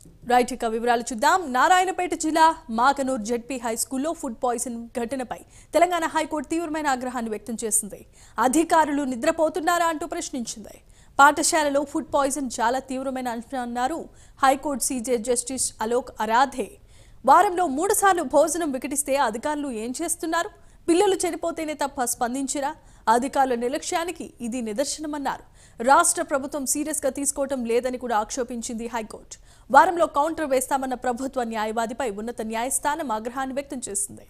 right ఇక వివరాలు చూద్దాం నారాయణపేట జిల్లా మాకనూర్ జెడ్పీ హై స్కూల్లో ఫుడ్ పాయిజన్ ఘటనపై తెలంగాణ హైకోర్టు తీవ్రమైన ఆగ్రహాన్ని వ్యక్తం చేసింది అధికారులు నిద్రపోతున్నారా అంటూ ప్రశ్నించింది పాఠశాలలో ఫుడ్ పాయిజన్ చాలా తీవ్రమైన అంశం అన్నారు high court CJ justice Alok Aradhe వారంలో మూడు సార్లు భోజనం వికటిస్తే అధికారులు ఏం చేస్తున్నారు పిల్లలు చనిపోతేనే తప్ప స్పందించిరా అధికారుల నిర్లక్ష్యానికి ఇది నిదర్శనమన్నారు రాష్ట్ర ప్రభుత్వం సీరియస్ గా తీసుకోవటం లేదని కూడా ఆక్షేపించింది హైకోర్టు వారంలో కౌంటర్ వేస్తామన్న ప్రభుత్వ న్యాయవాదిపై ఉన్నత న్యాయస్థానం ఆగ్రహాన్ని వ్యక్తం చేసింది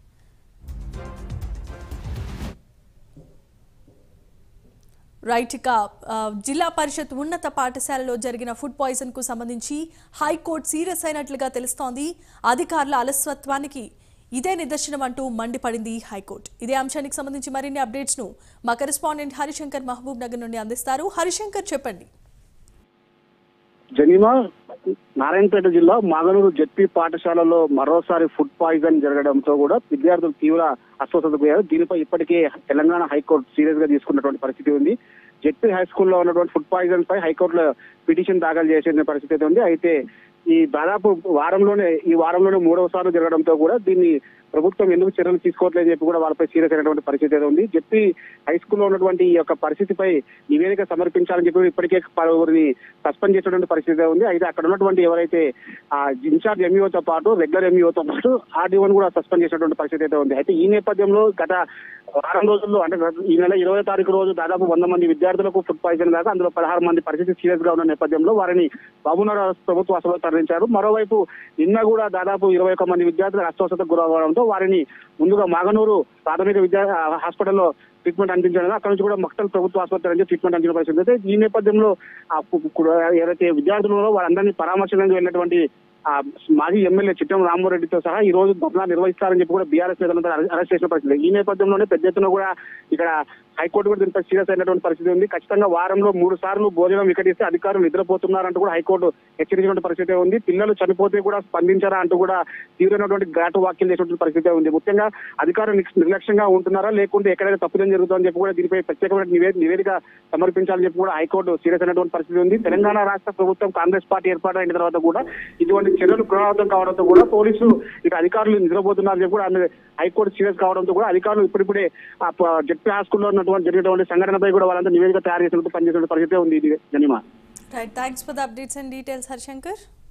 రైట్ ఇక ఆ, జిల్లా పరిషత్ ఉన్నత పాఠశాలలో జరిగిన ఫుడ్ పాయిజన్ కు సంబంధించి హైకోర్టు సీరియస్ అయినట్లుగా తెలుస్తోంది అధికారుల అలస్వత్వానికి ఇదే నిదర్శనం అంటూ మండిపడింది హైకోర్టు ఇదే అంశానికి సంబంధించి మరిన్ని అప్డేట్స్ ను మా కరెస్పాండెంట్ హరిశంకర్ మహబూబ్ నగర్ నుండి అందిస్తారు హరిశంకర్ చెప్పండి జనీమా నారాయణపేట జిల్లా మాగనూరు జెడ్పీ పాఠశాలలో మరోసారి ఫుడ్ పాయిజన్ జరగడంతో కూడా విద్యార్థులు తీవ్ర అస్వస్థతకు పోయారు దీనిపై ఇప్పటికే తెలంగాణ హైకోర్టు సీరియస్ గా తీసుకున్నటువంటి పరిస్థితి ఉంది జెడ్పీ హై స్కూల్లో ఉన్నటువంటి ఫుడ్ పాయిజన్ పై హైకోర్టులో పిటిషన్ దాఖలు చేసిన పరిస్థితి అయితే ఉంది అయితే ఈ దాదాపు వారంలోనే ఈ వారంలోనే మూడవ సార్లు జరగడంతో కూడా దీన్ని ప్రభుత్వం ఎందుకు చర్యలు తీసుకోవట్లేదని చెప్పి కూడా వాళ్ళపై సీరియస్ అయినటువంటి పరిస్థితి అయితే ఉంది జెడ్పీ హై స్కూల్లో ఉన్నటువంటి ఈ యొక్క పరిస్థితిపై నివేదిక సమర్పించాలని చెప్పి ఇప్పటికే పలువురిని సస్పెండ్ చేసినటువంటి పరిస్థితి అయితే ఉంది అయితే అక్కడ ఉన్నటువంటి ఎవరైతే ఆ ఇన్ఛార్జ్ ఎంఈఓతో పాటు రెగ్యులర్ ఎంఈఓతో పాటు ఆర్డీఓని కూడా సస్పెండ్ చేసినటువంటి పరిస్థితి అయితే ఉంది అయితే ఈ నేపథ్యంలో గత వారం రోజుల్లో అంటే ఈ నెల ఇరవై తారీఖు రోజు దాదాపు వంద మంది విద్యార్థులకు ఫుడ్ పాయిజన్ దాకా అందులో పదహారు మంది పరిస్థితి సీరియస్ గా ఉన్న నేపథ్యంలో వారిని బాబునగర్ ప్రభుత్వ ఆసుపత్రి తరలించారు మరోవైపు నిన్న కూడా దాదాపు ఇరవై ఒక్క మంది విద్యార్థులు అస్వస్థతకు గురవడంతో వారిని ముందుగా మాగనూరు ప్రాథమిక విద్యా ఆ, హాస్పిటల్లో ట్రీట్మెంట్ అందించడం అక్కడ నుంచి కూడా మక్తల్ ప్రభుత్వ ఆసుపత్రి నుంచి ట్రీట్మెంట్ అందించిన పరిస్థితి అయితే ఈ నేపథ్యంలో ఆ కు- కు- ఎవరైతే విద్యార్థులు ఉన్నారో వారందరినీ పరామర్శడానికి వెళ్ళినటువంటి ఆ మాజీ ఎమ్మెల్యే చిట్టం రామారెడ్డితో సహా ఈ రోజు ధర్నా నిర్వహిస్తారని చెప్పి కూడా బీఆర్ఎస్ నేతలంతా అరెస్ట్ చేసిన పరిస్థితి ఈ నేపథ్యంలోనే పెద్ద ఎత్తున కూడా ఇక్కడ హైకోర్టు కూడా దీనిపై సీరియస్ అయినటువంటి పరిస్థితి ఉంది ఖచ్చితంగా వారంలో మూడు సార్లు భోజనం వికటిస్తే అధికారులు నిద్రపోతున్నారంటూ కూడా హైకోర్టు హెచ్చరించినటువంటి పరిస్థితి ఉంది పిల్లలు చనిపోతే కూడా స్పందించారా అంటూ కూడా తీవ్రమైనటువంటి ఘాటు వ్యాఖ్యలు చేసినటువంటి పరిస్థితి ఉంది ముఖ్యంగా అధికారులు నిక్- నిర్లక్ష్యంగా ఉంటున్నారా లేకుంటే ఎక్కడైనా తప్పుదం జరుగుతుందని చెప్పి కూడా దీనిపై ప్రత్యేకమైన నివే- నివేదిక సమర్పించాలని చెప్పి కూడా హైకోర్టు సీరియస్ అయినటువంటి పరిస్థితి ఉంది తెలంగాణ రాష్ట్ర ప్రభుత్వం కాంగ్రెస్ పార్టీ ఏర్పాటైన తర్వాత కూడా ఇటువంటి చర్యలు పునరావృతం కావడంతో కూడా పోలీసులు ఇక అధికారులు నిద్రపోతున్నారని చెప్పి కూడా ఆమె హైకోర్టు సీరియస్ కావడంతో కూడా అధికారులు ఇప్పుడిప్పుడే ఆ ప- జెడ్పీ హాస్కూల్లో ఉన్నటువంటి జరిగినటువంటి సంఘటనపై కూడా వాళ్ళంతా నివేదిక తయారు చేసినట్టు పనిచేసిన పరిస్థితి ఉంది ఇది జనిమా right thanks for the updates and details Harishankar